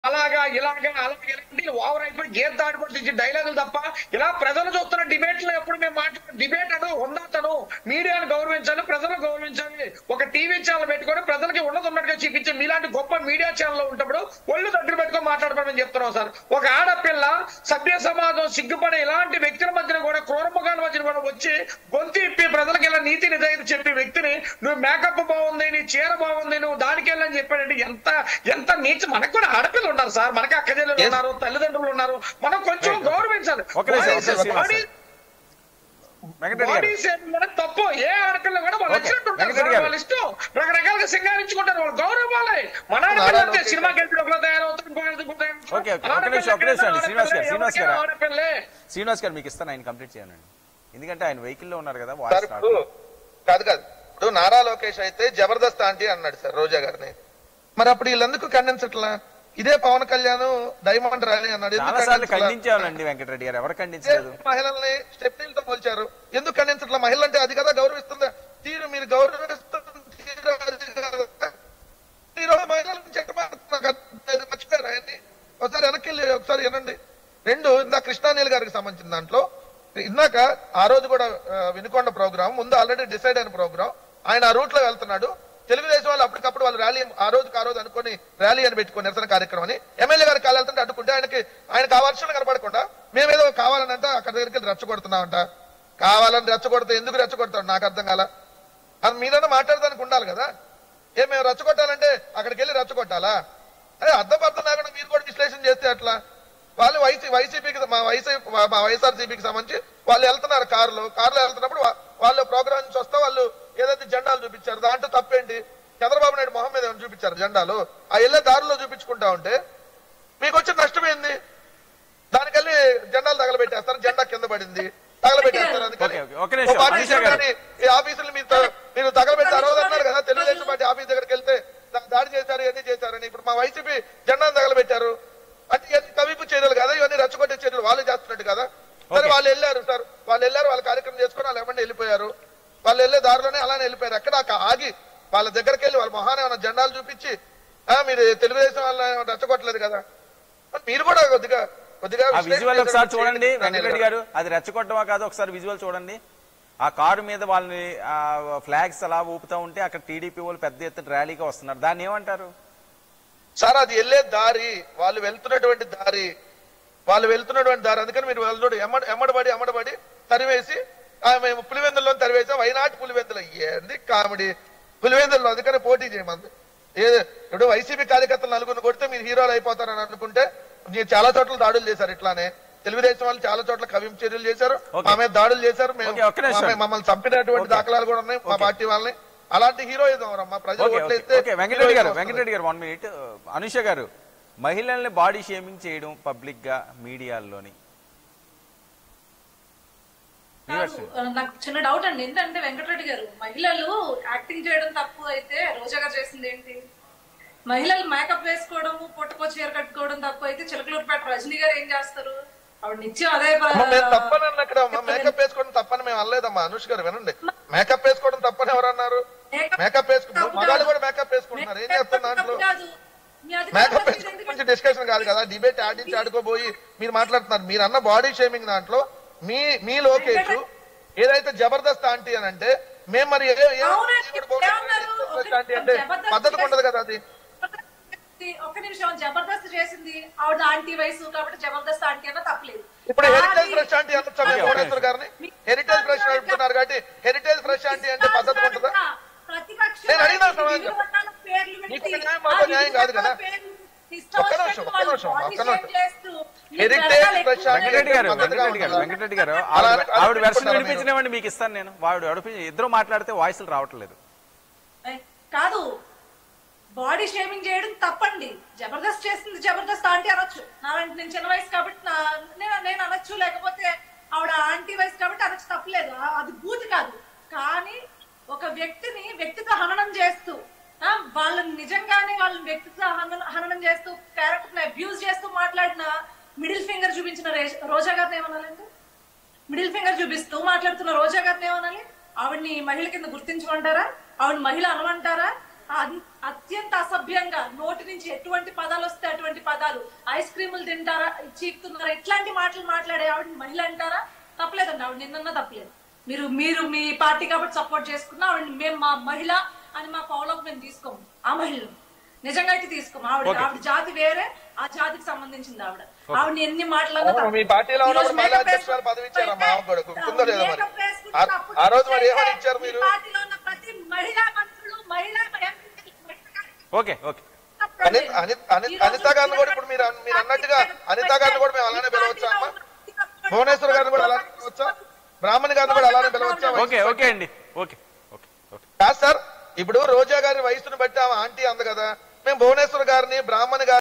అలాగా ఇలాగా అలాగే ఇలాంటి ఓవర్ అయిపోయి గేర్ దాడిపడి డైలాగులు తప్ప ఇలా ప్రజలు చూస్తున్న డిబేట్ లో ఎప్పుడు మేము మాట్లాడు డిబేట్ అను ఉందాతను మీడియాను గౌరవించాలి ప్రజలు గౌరవించాలి ఒక టీవీ ఛానల్ పెట్టుకొని ప్రజలకి ఉన్నది ఉన్నట్టుగా చూపించి మీలాంటి గొప్ప మీడియా ఛానల్ ఉన్నప్పుడు ఒళ్ళు దగ్గర పెట్టుకొని మాట్లాడమని చెప్తున్నాం సార్ ఒక ఆడపిల్ల సభ్య సమాజం సిగ్గుపడే ఇలాంటి వ్యక్తుల మధ్యన కూడా క్రూరముఖాల మధ్యన కూడా వచ్చి గొంతు ఇప్పి ప్రజలకి ఇలా నీతి నిజాయితీ చెప్పే వ్యక్తిని నువ్వు మేకప్ బాగుంది నీ చీర బాగుంది నువ్వు దానికి వెళ్ళని చెప్పాడంటే ఎంత ఎంత నీచ మనకు కూడా ఆడపిల్లలు ఉన్నారు సార్ మనకి అక్క చెల్లెలు ఉన్నారు తల్లిదండ్రులు ఉన్నారు మనం కొంచెం గౌరవించాలి ఒక నిమిషం, ఒక నిమిషం, బాడీ- వెంకటరెడ్డి బాడీ గారు షేప్ కూడా తప్పు ఏ ఆడపిల్ల కూడా వాళ్ళు ఓకే, వచ్చినట్టు ఉంటారు వెంకటరెడ్డి సార్. గారు. వాళ్ళ ఇష్టం రకరకాలుగా సింగారించుకుంటారు వాళ్ళు గౌరవాలే మన ఆడపిల్ల నారా అంతే లోకేష్ సినిమాకి వెళ్ళి ఒకలా తయారవుతుంది ఇంకో ఇంకో తయారవుతుంది. Okay, okay. ఒక ఆడపిల్ల నిమిషం, ఒక నిమిషం అండి. శ్రీనివాస్ గారు, శ్రీనివాస్ గారు. ఎవరికైనా ఆడపిల్లే శ్రీనివాస్ గారు మీకు ఇస్తాను ఆయన కంప్లీట్ చేయనండి ఎందుకంటే ఆయన వెహికల్ లో ఉన్నారు కదా సార్ వాయిస్ ఇప్పుడు కాదు కాదు ఇప్పుడు నారా లోకేష్ అయితే జబర్దస్త్ ఆంటీ అన్నాడు సార్ రోజా గారిని మరి అప్పుడు వీళ్ళెందుకు ఖండించట్లా ఇదే పవన్ కళ్యాణ్ డైమండ్ ర్యాలీ అన్నాడు ఎందుకు చాలా సార్లు ఖండించట్లా? ఖండించామండి వెంకటరెడ్డి గారు ఎవరు ఖండించలేదు మహిళల్ని స్టెప్నీలతో పోల్చారు ఎందుకు ఖండించట్లా మహిళ అంటే అది కదా గౌరవిస్తుందా తీరు మీరు గౌరవిస్తున్న తీరు అది కదా. ఈ రోజు మహిళలను చెట్టమాడుతున్నా మర్చిపోయారు ఆయన్ని ఒకసారి వెనక్కి వెళ్ళి ఒకసారి వినండి రెండు ఇందా కృష్ణానీల్ గారికి సంబంధించిన దాంట్లో ఇందాక ఆ రోజు కూడా ఆ, వినుకొండ ప్రోగ్రామ్ ముందు ఆల్రెడీ డిసైడ్ అయిన ప్రోగ్రామ్ ఆయన ఆ రూట్ లో వెళ్తున్నాడు తెలుగుదేశం వాళ్ళు అప్పటికప్పుడు వాళ్ళు ర్యాలీ ఆ రోజుకి ఆ రోజు అనుకొని ర్యాలీ అని పెట్టుకుని నిరసన కార్యక్రమం అని ఎమ్మెల్యే గారికి కాలు వెళ్తుంటే అడ్డుకుంటే ఆయనకి ఆయనకు ఆ వర్షాలు కనపడకుండా మేమేదో కావాలని అంటే అక్కడ దగ్గరికి వెళ్ళి రెచ్చగొడుతున్నామంట కావాలని రెచ్చగొడితే ఎందుకు రెచ్చగొడతాడు నాకు అర్థం కాల అది మీదన్నా మాట్లాడడానికి ఉండాలి కదా ఏ మేము రెచ్చగొట్టాలంటే అక్కడికి వెళ్ళి రెచ్చగొట్టాలా అదే అర్థం అర్థం లేకుండా మీరు కూడా విశ్లేషణ చేస్తే అట్లా వాళ్ళు వైసీ వైసీపీకి మా వైసీ మా వైఎస్ఆర్సీపీకి సంబంధించి వాళ్ళు వెళ్తున్నారు కారులో కారులో వెళ్తున్నప్పుడు వా- వాళ్ళు ప్రోగ్రామ్ నుంచి వస్తే వాళ్ళు ఏదైతే జెండాలు చూపించారు దాంట్లో తప్పేంటి చంద్రబాబు నాయుడు మొహం మీద ఏమైనా చూపించారు జెండాలు ఆ వెళ్ళే దారిలో చూపించుకుంటా ఉంటే మీకు వచ్చిన నష్టం ఏంది దానికెళ్ళి జెండాలు తగలబెట్టేస్తారు జెండా కింద పడింది తగలబెట్టేస్తారు అందుకని ఓకే, ఓకే. ఒక నిమిషం, ఓ పార్టీ మనీషా గారు. కానీ ఈ ఆఫీసులు మీరు త- మీరు తగలబెట్టి ఆ రోజు అన్నారు కదా తెలుగుదేశం పార్టీ ఆఫీస్ దగ్గరికి వెళ్తే దా- దాడి చేశారు ఇవన్నీ చేశారని ఇప్పుడు మా వైసీపీ జెండాను తగలబెట్టారు అంటే ఇవన్నీ కవిపు చర్యలు కదా ఇవన్నీ రెచ్చగొట్టే చర్యలు వాళ్ళు చేస్తున్నట్టు కదా సరే ఓకే. వాళ్ళు వెళ్ళారు సార్ వాళ్ళు వెళ్ళారు వాళ్ళ కార్యక్రమం చేసుకుని వాళ్ళు ఏమన్నా వెళ్ళిపోయారు వాళ్ళు వెళ్ళే దారిలోనే అలానే వెళ్ళిపోయారు ఎక్కడ అక్క- ఆగి వాళ్ళ దగ్గరికి వెళ్ళి వాళ్ళ మొహాన్ని ఏమైనా జెండాలు చూపించి ఆ మీరు తెలుగుదేశం వాళ్ళ రెచ్చగొట్టలేదు కదా మరి మీరు కూడా కొద్దిగా కొద్దిగా ఆ విశ్లేషణ విజువల్ ఒకసారి చేయండి. చూడండి చేయండి. వెంకటరెడ్డి గారు అది రెచ్చగొట్టమా కాదు ఒకసారి విజువల్ చూడండి ఆ కారు మీద వాళ్ళని ఆ ఫ్లాగ్స్ అలా ఊపుతా ఉంటే అక్కడ టీడీపీ వాళ్ళు పెద్ద ఎత్తున ర్యాలీగా వస్తున్నారు దాన్ని ఏమంటారు సార్ అది వెళ్ళే దారి వాళ్ళు వెళ్తున్నటువంటి దారి వాళ్ళు వెళ్తున్నటువంటి దారి అందుకని మీరు వాళ్ళు చూడు ఎమ్మడ ఎమ్మడబడి ఎమ్మడబడి తరివేసి ఆ, మేము పులివెందుల్లో తరివేసాం వైనాటి పులివెందులు ఏంది కామెడీ పులివెందుల్లో అందుకని పోటీ చేయమంది ఏ ఇప్పుడు వైసీపీ కార్యకర్తలు నలుగురిని కొడితే మీరు హీరోలు అయిపోతారని అనుకుంటే మీరు చాలా చోట్ల దాడులు చేశారు ఇట్లానే తెలుగుదేశం వాళ్ళు చాలా చోట్ల కవింపు చర్యలు చేశారు ఓకే. మా మీద దాడులు చేశారు మేము ఓకే, ఒక్క నిమిషం. మా- మమ్మల్ని చంపినటువంటి ఓకే. దాఖలాలు కూడా ఉన్నాయి మా పార్టీ వాళ్ళని అలాంటి హీరోయిజం రమ్మా ప్రజలు ఓకే ఓకే ఓట్లేస్తే ఓకే వెంకటరెడ్డి గారు హీరోయిజం వస్తుంది. వెంకటరెడ్డి గారు వన్ మినిట్ అనుష గారు మహిళల్ని బాడీ షేమింగ్ చేయడం పబ్లిక్ గా మీడియాల్లోని మీ కాదు, version. ఆ, నాకు చిన్న డౌట్ అండి ఏంటంటే వెంకటరెడ్డి గారు మహిళలు యాక్టింగ్ చేయడం తప్పు అయితే రోజా గారు చేసింది ఏంటి మహిళలు మేకప్ వేసుకోవడం పొట్టుకో చీర కట్టుకోవడం తప్పు అయితే చిలకలూరుపేట రజనీ గారు ఏం చేస్తారు ఆవిడ నిత్యం అదే ప- అమ్మ, మేము తప్పనన్న ఇక్కడ అమ్మ, మేకప్ వేసుకోవడం తప్పని మేము అనలేదమ్మా అనుష్ గారు వినండి మేకప్ వేసుకోవడం తప్పని ఎవరు అన్నారు మేకప్ వేసుకు తప్పు మగాళ్ళు కాదు. కూడా మేకప్ వేసుకుంటున్నారు ఏం మేకప్ చేస్తారు దాంట్లో తప్పు కాదు. మీ అధికారం మేకప్ మీద వేసుకోవడం ఎందుకు గురించి డిస్కషన్ కాదు కదా డిబేట్ ఆడించి ఆడుకోబోయి మీరు మాట్లాడుతున్నారు మీరు అన్న బాడీ షేమింగ్ దాంట్లో మీ మీ లోకేష్ ఏదైతే జబర్దస్త్ ఆంటీ అని అంటే మేము మరి ఏ- ఏ- అవునండి, ఏ కూడా ఏమన్నారు? జబర్దస్త్ ఆంటీ అంటే జబర్దస్త్ పద్ధతి ఉండదు కదా అది ఒక్క నిమిషం జబర్దస్త్ చేసింది ఆవిడ ఆంటీ వయసు కాబట్టి జబర్దస్త్ ఆంటీ అన్న తప్పలేదు ఇప్పుడు హెరిటేజ్ కానీ- ఫ్రెష్ ఆంటీ అనొచ్చా మేము ఓకే, ఓకే. కోటేశ్వర్ గారిని హెరిటేజ్ ఫ్రెష్ అంటున్నారు కాబట్టి హెరిటేజ్ ఫ్రెష్ ఆంటీ అంటే పద్ధతి ఉంటుందా ప్రతిపక్ష నేను అడిగిన నాయకులు సమాధానం. వివిధ వర్గాల పేర్లు మీకు పెట్టి, ఒక న్యాయం, ఆ మాకు వివిధ న్యాయం కాదు వర్గాల కదా? పేర్లు ఇష్టం ఒక్క నిమిషం, వచ్చినట్టు ఒక్క వాళ్ళు నిమిషం, body ఒక్క shame నిమిషం. చేస్తూ, మీ హెరిటేజ్ జనాలు ఎక్కువ ఫ్రెష్ ఆంటీ వెంకటరెడ్డి గారు పద్ధతిగా వెంకటరెడ్డి గారు ఉంటుందా? వెంకటరెడ్డి గారు అలా- ఆవిడ అలా ఆవిడ వెర్షన్ పెట్టుకుంటారా మీరు? వినిపించినవండి మీకు ఇస్తాను నేను ఆవిడ అడిపి ఇద్దరు మాట్లాడితే వాయిస్లు రావట్లేదు ఏ, కాదు బాడీ షేమింగ్ చేయడం తప్పండి జబర్దస్త్ చేసింది జబర్దస్త్ ఆంటీ అనొచ్చు నాలాంటి నేను చిన్న వయసు కాబట్టి నా- నేను నేను అనొచ్చు లేకపోతే ఆవిడ ఆంటీ వయసు కాబట్టి అనొచ్చు తప్పలేదు ఆ- అది బూత్ కాదు కానీ ఒక వ్యక్తిని వ్యక్తిత్వ హననం చేస్తూ ఆ, వాళ్ళని నిజంగానే వాళ్ళని వ్యక్తిత్వ హనన- హననం చేస్తూ క్యారెక్టర్ అబ్యూజ్ చేస్తూ మాట్లాడిన మిడిల్ ఫింగర్ చూపించిన రే- రోజా గారిని ఏమనాలండి మిడిల్ ఫింగర్ చూపిస్తూ మాట్లాడుతున్న రోజా గారిని ఏమనాలి ఆవిడ్ని మహిళ కింద గుర్తించమంటారా ఆవిడ మహిళ అనమంటారా అన్- అత్యంత అసభ్యంగా నోటి నుంచి ఎటువంటి పదాలు వస్తే అటువంటి పదాలు ఐస్ క్రీములు తింటారా చీకుతున్నారా ఇట్లాంటి మాటలు మాట్లాడే ఆవిడ మహిళ అంటారా తప్పలేదండి ఆవిడ నిన్న తప్పలేదు మీరు మీరు మీ పార్టీ కాబట్టి సపోర్ట్ చేసుకున్నా ఆవిడ మేము మా మహిళ అని మా పౌలకు మేము తీసుకోము ఆ మహిళను నిజంగా అయితే తీసుకోము ఆవిడ Okay. ఆవిడ జాతి వేరే ఆ జాతికి సంబంధించింది ఆవిడ ఆవిడ ఎన్ని మాటలన్నా అవును, మీ పార్టీలో ఉన్నప్పుడు మహిళా అధ్యక్షురాలు పదవి ఇచ్చారా మా ఆవిడ కూడా? గుర్తుందో లేదో మరి. ఆ- ఆ రోజు మరి ఏమని ఇచ్చారు మీరు? పార్టీలో ఉన్న ప్రతి మహిళా మంత్రులు మహిళా ఎంపీలు, మహిళా ఓకే ఓకే అని- అని- అని- అనిత గారిని కూడా ఇప్పుడు మీరు మీరు అన్నట్టుగా అనిత గారిని కూడా మేము అలానే పిలవచ్చా అమ్మా భువనేశ్వర్ గారిని కూడా అలానే పిలవచ్చా బ్రాహ్మణి గారిని కూడా అలానే పిలవచ్చా ఓకే ఓకే అండి ఓకే ఓకే ఓకే కాదు సార్ ఇప్పుడు రోజా గారి వయసును బట్టి ఆమె ఆంటీ అంది కదా మేము భువనేశ్వర్ గారిని బ్రాహ్మణి గారిని